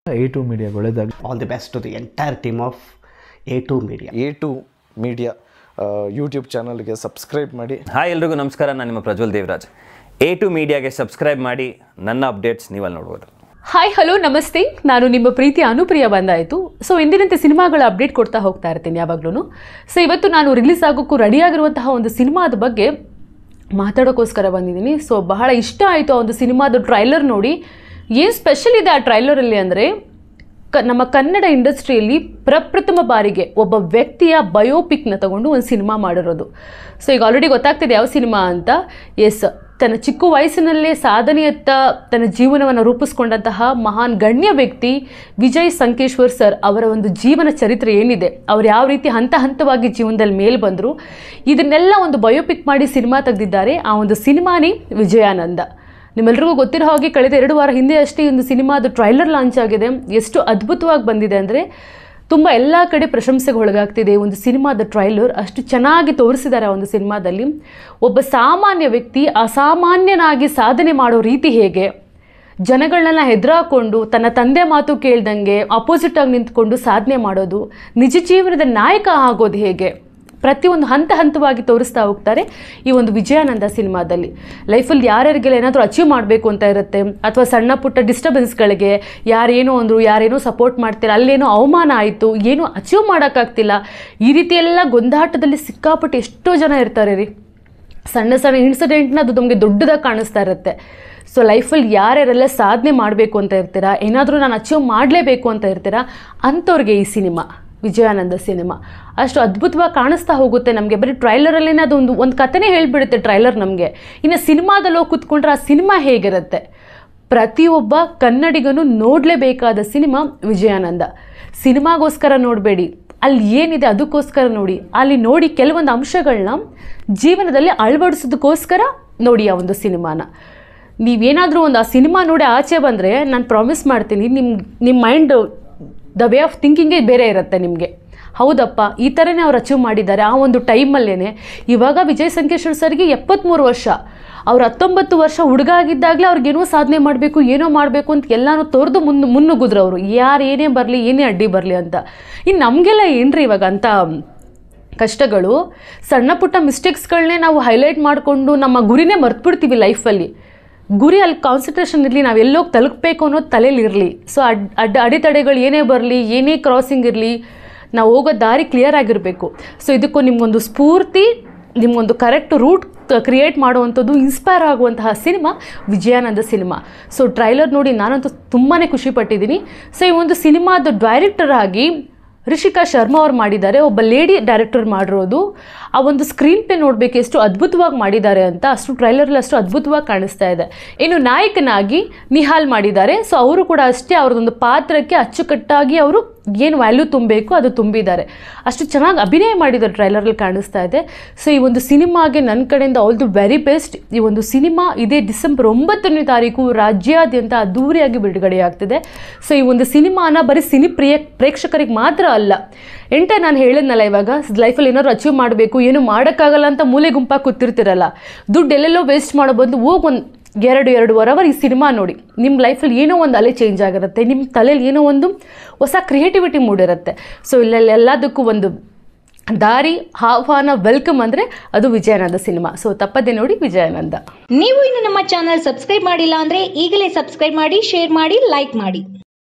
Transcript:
A two media ಒಳ್ಳೆದಾಗಲಿ all the best to the entire team of A two media A two media YouTube ಚಾನಲ್ಗೆ subscribe ಮಾಡಿ hi ಎಲ್ರಿಗೂ ನಮಸ್ಕಾರ ನಾನು ನಿಮ್ಮ ಪ್ರಜ್ವಲ್ ದೇವರಾಜ್ ಎ ಟು ಮೀಡಿಯಾಗೆ ಸಬ್ಸ್ಕ್ರೈಬ್ ಮಾಡಿ ನನ್ನ ಅಪ್ಡೇಟ್ಸ್ ನೀವಲ್ಲಿ ನೋಡ್ಬೋದು ಹಾಯ್ ಹಲೋ ನಮಸ್ತೆ ನಾನು ನಿಮ್ಮ ಪ್ರೀತಿ ಅನುಪ್ರಿಯ ಬಂದಾಯಿತು ಸೊ ಇಂದಿನಂತೆ ಸಿನಿಮಾಗಳ ಅಪ್ಡೇಟ್ ಕೊಡ್ತಾ ಹೋಗ್ತಾ ಇರ್ತೀನಿ ಯಾವಾಗಲೂ ಸೊ ಇವತ್ತು ನಾನು ರಿಲೀಸ್ ಆಗೋಕ್ಕೂ ರೆಡಿಯಾಗಿರುವಂತಹ ಒಂದು ಸಿನಿಮಾದ ಬಗ್ಗೆ ಮಾತಾಡೋಕ್ಕೋಸ್ಕರ ಬಂದಿದ್ದೀನಿ ಸೊ ಬಹಳ ಇಷ್ಟ ಆಯಿತು ಆ ಒಂದು ಸಿನಿಮಾದ ಟ್ರೈಲರ್ ನೋಡಿ ಏನು ಸ್ಪೆಷಲ್ ಇದೆ ಆ ಟ್ರೈಲರಲ್ಲಿ ಅಂದರೆ ಕ ನಮ್ಮ ಕನ್ನಡ ಇಂಡಸ್ಟ್ರಿಯಲ್ಲಿ ಪ್ರಪ್ರಥಮ ಬಾರಿಗೆ ಒಬ್ಬ ವ್ಯಕ್ತಿಯ ಬಯೋಪಿಕ್ನ ತಗೊಂಡು ಒಂದು ಸಿನಿಮಾ ಮಾಡಿರೋದು ಸೊ ಈಗ ಆಲ್ರೆಡಿ ಗೊತ್ತಾಗ್ತಿದೆ ಯಾವ ಸಿನಿಮಾ ಅಂತ ಎಸ್ ತನ್ನ ಚಿಕ್ಕ ವಯಸ್ಸಿನಲ್ಲೇ ಸಾಧನೆಯತ್ತ ತನ್ನ ಜೀವನವನ್ನು ರೂಪಿಸ್ಕೊಂಡಂತಹ ಮಹಾನ್ ಗಣ್ಯ ವ್ಯಕ್ತಿ ವಿಜಯ್ ಸಂಕೇಶ್ವರ್ ಸರ್ ಅವರ ಒಂದು ಜೀವನ ಚರಿತ್ರೆ ಏನಿದೆ ಅವ್ರು ಯಾವ ರೀತಿ ಹಂತ ಹಂತವಾಗಿ ಜೀವನದಲ್ಲಿ ಮೇಲೆ ಬಂದರು ಇದನ್ನೆಲ್ಲ ಒಂದು ಬಯೋಪಿಕ್ ಮಾಡಿ ಸಿನಿಮಾ ತೆಗೆದಿದ್ದಾರೆ ಆ ಒಂದು ಸಿನಿಮಾನೇ ವಿಜಯಾನಂದ ನಿಮ್ಮೆಲ್ರಿಗೂ ಗೊತ್ತಿರೋ ಹಾಗೆ ಕಳೆದ ಎರಡು ವಾರ ಹಿಂದೆ ಅಷ್ಟೇ ಈ ಒಂದು ಸಿನಿಮಾದ ಟ್ರೈಲರ್ ಲಾಂಚ್ ಆಗಿದೆ ಎಷ್ಟು ಅದ್ಭುತವಾಗಿ ಬಂದಿದೆ ಅಂದರೆ ತುಂಬ ಎಲ್ಲ ಕಡೆ ಪ್ರಶಂಸೆಗೆ ಒಳಗಾಗ್ತಿದೆ ಒಂದು ಸಿನಿಮಾದ ಟ್ರೈಲರ್ ಅಷ್ಟು ಚೆನ್ನಾಗಿ ತೋರಿಸಿದ್ದಾರೆ ಆ ಒಂದು ಸಿನಿಮಾದಲ್ಲಿ ಒಬ್ಬ ಸಾಮಾನ್ಯ ವ್ಯಕ್ತಿ ಅಸಾಮಾನ್ಯನಾಗಿ ಸಾಧನೆ ಮಾಡೋ ರೀತಿ ಹೇಗೆ ಜನಗಳನ್ನೆಲ್ಲ ಹೆದರಾಕೊಂಡು ತನ್ನ ತಂದೆ ಮಾತು ಕೇಳ್ದಂಗೆ ಆಪೋಸಿಟ್ ಆಗಿ ನಿಂತ್ಕೊಂಡು ಸಾಧನೆ ಮಾಡೋದು ನಿಜ ಜೀವನದ ನಾಯಕ ಆಗೋದು ಹೇಗೆ ಪ್ರತಿಯೊಂದು ಹಂತ ಹಂತವಾಗಿ ತೋರಿಸ್ತಾ ಹೋಗ್ತಾರೆ ಈ ಒಂದು ವಿಜಯಾನಂದ ಸಿನಿಮಾದಲ್ಲಿ ಲೈಫಲ್ಲಿ ಯಾರ್ಯಾರಿಗೆಲ್ಲ ಏನಾದರೂ ಅಚೀವ್ ಮಾಡಬೇಕು ಅಂತ ಇರುತ್ತೆ ಅಥವಾ ಸಣ್ಣ ಪುಟ್ಟ ಡಿಸ್ಟರ್ಬೆನ್ಸ್ಗಳಿಗೆ ಯಾರೇನೋ ಅಂದರು ಯಾರೇನೋ ಸಪೋರ್ಟ್ ಮಾಡ್ತಿಲ್ಲ ಅಲ್ಲೇನೋ ಅವಮಾನ ಆಯಿತು ಏನೂ ಅಚೀವ್ ಮಾಡೋಕ್ಕಾಗ್ತಿಲ್ಲ ಈ ರೀತಿ ಎಲ್ಲ ಗೊಂದಾಟದಲ್ಲಿ ಸಿಕ್ಕಾಪಟ್ಟೆ ಎಷ್ಟೋ ಜನ ಇರ್ತಾರೆ ರೀ ಸಣ್ಣ ಸಣ್ಣ ಇನ್ಸಿಡೆಂಟ್ನ ಅದು ನಮಗೆ ದೊಡ್ಡದಾಗಿ ಕಾಣಿಸ್ತಾ ಇರುತ್ತೆ ಸೊ ಲೈಫಲ್ಲಿ ಯಾರ್ಯಾರೆಲ್ಲ ಸಾಧನೆ ಮಾಡಬೇಕು ಅಂತ ಇರ್ತೀರಾ ಏನಾದರೂ ನಾನು ಅಚೀವ್ ಮಾಡಲೇಬೇಕು ಅಂತ ಇರ್ತೀರಾ ಅಂಥವ್ರಿಗೆ ಈ ಸಿನಿಮಾ ವಿಜಯಾನಂದ ಸಿನಿಮಾ ಅಷ್ಟು ಅದ್ಭುತವಾಗಿ ಕಾಣಿಸ್ತಾ ಹೋಗುತ್ತೆ ನಮಗೆ ಬರೀ ಟ್ರೈಲರಲ್ಲೇ ಅದೊಂದು ಒಂದು ಕಥೆನೇ ಹೇಳಿಬಿಡುತ್ತೆ ಟ್ರೈಲರ್ ನಮಗೆ ಇನ್ನು ಸಿನಿಮಾದಲ್ಲಿ ಹೋಗಿ ಕೂತ್ಕೊಂಡ್ರೆ ಆ ಸಿನಿಮಾ ಹೇಗಿರುತ್ತೆ ಪ್ರತಿಯೊಬ್ಬ ಕನ್ನಡಿಗನು ನೋಡಲೇಬೇಕಾದ ಸಿನಿಮಾ ವಿಜಯಾನಂದ ಸಿನಿಮಾಗೋಸ್ಕರ ನೋಡಬೇಡಿ ಅಲ್ಲಿ ಏನಿದೆ ಅದಕ್ಕೋಸ್ಕರ ನೋಡಿ ಅಲ್ಲಿ ನೋಡಿ ಕೆಲವೊಂದು ಅಂಶಗಳನ್ನ ಜೀವನದಲ್ಲಿ ಅಳವಡಿಸೋದಕ್ಕೋಸ್ಕರ ನೋಡಿ ಆ ಒಂದು ಸಿನಿಮಾನ ನೀವೇನಾದರೂ ಒಂದು ಆ ಸಿನಿಮಾ ನೋಡಿ ಆಚೆ ಬಂದರೆ ನಾನು ಪ್ರಾಮಿಸ್ ಮಾಡ್ತೀನಿ ನಿಮ್ಮ ನಿಮ್ಮ ಮೈಂಡ್ ದ ವೇ ಆಫ್ ಥಿಂಕಿಂಗೇ ಬೇರೆ ಇರುತ್ತೆ ನಿಮಗೆ ಹೌದಪ್ಪ ಈ ಥರನೇ ಅವ್ರು ಅಚೀವ್ ಮಾಡಿದ್ದಾರೆ ಆ ಒಂದು ಟೈಮಲ್ಲೇ ಇವಾಗ ವಿಜಯ್ ಸಂಕೇಶ್ವರ್ ಸರ್ಗೆ ಎಪ್ಪತ್ತ್ಮೂರು ವರ್ಷ ಅವ್ರು ಹತ್ತೊಂಬತ್ತು ವರ್ಷ ಹುಡುಗ ಆಗಿದ್ದಾಗಲೇ ಅವ್ರಿಗೇನೋ ಸಾಧನೆ ಮಾಡಬೇಕು ಏನೋ ಮಾಡಬೇಕು ಅಂತ ಎಲ್ಲನೂ ತೋರ್ದು ಮುನ್ ಮುನ್ನುಗ್ಗಿದ್ರು ಅವರು ಯಾರು ಏನೇ ಬರಲಿ ಏನೇ ಅಡ್ಡಿ ಬರಲಿ ಅಂತ ಇನ್ನು ನಮಗೆಲ್ಲ ಏನ್ರಿ ಇವಾಗ ಅಂತ ಕಷ್ಟಗಳು ಸಣ್ಣ ಪುಟ್ಟ ಮಿಸ್ಟೇಕ್ಸ್ಗಳನ್ನೇ ನಾವು ಹೈಲೈಟ್ ಮಾಡಿಕೊಂಡು ನಮ್ಮ ಗುರಿನೇ ಮರ್ತ್ಬಿಡ್ತೀವಿ ಲೈಫಲ್ಲಿ ಗುರಿ ಅಲ್ಲಿ ಕಾನ್ಸಂಟ್ರೇಷನ್ ಇರಲಿ ನಾವು ಎಲ್ಲೋಗಿ ತಲುಪಬೇಕು ಅನ್ನೋದು ತಲೆಯಲ್ಲಿ ಇರಲಿ ಸೊ ಅಡ್ ಅಡ್ಡ ಅಡೆತಡೆಗಳು ಏನೇ ಬರಲಿ ಏನೇ ಕ್ರಾಸಿಂಗ್ ಇರಲಿ ನಾವು ಹೋಗೋ ದಾರಿ ಕ್ಲಿಯರ್ ಆಗಿರಬೇಕು ಸೊ ಇದಕ್ಕೂ ನಿಮಗೊಂದು ಸ್ಫೂರ್ತಿ ನಿಮಗೊಂದು ಕರೆಕ್ಟ್ ರೂಟ್ ಕ್ರಿಯೇಟ್ ಮಾಡುವಂಥದ್ದು ಇನ್ಸ್ಪೈರ್ ಆಗುವಂತಹ cinema Vijayananda cinema so trailer ನೋಡಿ ನಾನಂತೂ ತುಂಬಾ ಖುಷಿಪಟ್ಟಿದ್ದೀನಿ ಸೊ ಈ ಒಂದು ಸಿನಿಮಾದ ಡೈರೆಕ್ಟರ್ ಆಗಿ ರಿಷಿಕಾ ಶರ್ಮಾ ಅವ್ರು ಮಾಡಿದ್ದಾರೆ ಒಬ್ಬ ಲೇಡಿ ಡೈರೆಕ್ಟರ್ ಮಾಡಿರೋದು ಆ ಒಂದು ಸ್ಕ್ರೀನ್ ಪ್ಲೇ ನೋಡಬೇಕು ಎಷ್ಟು ಅದ್ಭುತವಾಗಿ ಮಾಡಿದ್ದಾರೆ ಅಂತ ಅಷ್ಟು ಟ್ರೈಲರಲ್ಲಿ ಅಷ್ಟು ಅದ್ಭುತವಾಗಿ ಕಾಣಿಸ್ತಾ ಇದೆ ಇನ್ನು ನಾಯಕನಾಗಿ ನಿಹಾಲ್ ಮಾಡಿದ್ದಾರೆ ಸೊ ಅವರು ಕೂಡ ಅಷ್ಟೇ ಅವ್ರದ್ದೊಂದು ಪಾತ್ರಕ್ಕೆ ಅಚ್ಚುಕಟ್ಟಾಗಿ ಅವರು ಏನು ವ್ಯಾಲ್ಯೂ ತುಂಬಬೇಕು ಅದು ತುಂಬಿದ್ದಾರೆ ಅಷ್ಟು ಚೆನ್ನಾಗಿ ಅಭಿನಯ ಮಾಡಿದ್ದಾರೆ ಟ್ರೈಲರಲ್ಲಿ ಕಾಣಿಸ್ತಾ ಇದೆ ಸೊ ಈ ಒಂದು ಸಿನಿಮಾಗೆ ನನ್ನ ಕಡೆಯಿಂದ ಆಲ್ ದಿ ವೆರಿ ಬೆಸ್ಟ್ ಈ ಒಂದು ಸಿನಿಮಾ ಇದೇ ಡಿಸೆಂಬರ್ ಒಂಬತ್ತನೇ ತಾರೀಕು ರಾಜ್ಯಾದ್ಯಂತ ಅದ್ದೂರಿಯಾಗಿ ಬಿಡುಗಡೆಯಾಗ್ತಿದೆ ಸೊ ಈ ಒಂದು ಸಿನಿಮಾನ ಬರೀ ಸಿನಿ ಪ್ರಿಯ ಪ್ರೇಕ್ಷಕರಿಗೆ ಮಾತ್ರ ಅಲ್ಲ ಎಂಟ ನಾನು ಹೇಳಿದ್ನಲ್ಲ ಇವಾಗ ಲೈಫಲ್ಲಿ ಏನಾದ್ರು ಅಚೀವ್ ಮಾಡಬೇಕು ಏನು ಮಾಡೋಕ್ಕಾಗಲ್ಲ ಅಂತ ಮೂಲೆ ಗುಂಪಾಗಿ ಕೂತಿರ್ತಿರಲ್ಲ ದುಡ್ಡು ಎಲ್ಲೆಲ್ಲೋ ವೇಸ್ಟ್ ಮಾಡೋ ಬಂದು ಹೋಗಿ ಒಂದು ಎರಡು ಎರಡೂವರೆ ಅವರ್ ಈ ಸಿನಿಮಾ ನೋಡಿ ನಿಮ್ಮ ಲೈಫಲ್ಲಿ ಏನೋ ಒಂದು ಅಲೆ ಚೇಂಜ್ ಆಗಿರುತ್ತೆ ನಿಮ್ಮ ತಲೆಯಲ್ಲಿ ಏನೋ ಒಂದು ಹೊಸ ಕ್ರಿಯೇಟಿವಿಟಿ ಮೂಡಿರುತ್ತೆ ಸೊ ಇಲ್ಲೆಲ್ಲ ಎಲ್ಲದಕ್ಕೂ ಒಂದು ದಾರಿ ಆಹ್ವಾನ ವೆಲ್ಕಮ್ ಅಂದರೆ ಅದು ವಿಜಯಾನಂದ ಸಿನಿಮಾ ಸೊ ತಪ್ಪದೆ ನೋಡಿ ವಿಜಯಾನಂದ ನೀವು ಇನ್ನು ನಮ್ಮ ಚಾನಲ್ ಸಬ್ಸ್ಕ್ರೈಬ್ ಮಾಡಿಲ್ಲ ಅಂದ್ರೆ ಈಗಲೇ ಸಬ್ಸ್ಕ್ರೈಬ್ ಮಾಡಿ ಶೇರ್ ಮಾಡಿ ಲೈಕ್ ಮಾಡಿ